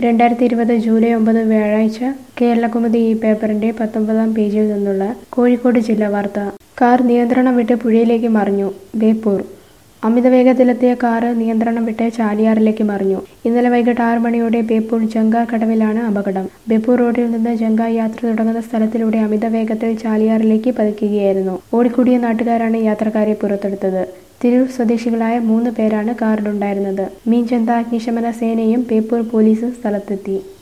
രണ്ടായിരത്തി ഇരുപത് ജൂലൈ ഒമ്പത് വ്യാഴാഴ്ച കേരളകുമുദി ഈ പേപ്പറിന്റെ പത്തൊമ്പതാം പേജിൽ നിന്നുള്ള കോഴിക്കോട് ജില്ലാ വാർത്ത കാർ നിയന്ത്രണം വിട്ട് പുഴയിലേക്ക് മറിഞ്ഞു ബേപ്പൂർ അമിതവേഗത്തിലെത്തിയ കാറ് നിയന്ത്രണം വിട്ട് ചാലിയാറിലേക്ക് മറിഞ്ഞു ഇന്നലെ വൈകിട്ട് ആറ് മണിയോടെ ബേപ്പൂർ ജങ്ക കടവിലാണ് അപകടം ബേപ്പൂർ റോഡിൽ നിന്ന് ജങ്ക യാത്ര തുടങ്ങുന്ന സ്ഥലത്തിലൂടെ അമിതവേഗത്തിൽ ചാലിയാറിലേക്ക് പതിക്കുകയായിരുന്നു ഓടിക്കൂടിയ നാട്ടുകാരാണ് യാത്രക്കാരെ പുറത്തെടുത്തത് തിരൂർ സ്വദേശികളായ മൂന്ന് പേരാണ് കാറിലുണ്ടായിരുന്നത് മീൻചന്ത അഗ്നിശമന സേനയും ബേപ്പൂർ പോലീസും സ്ഥലത്തെത്തി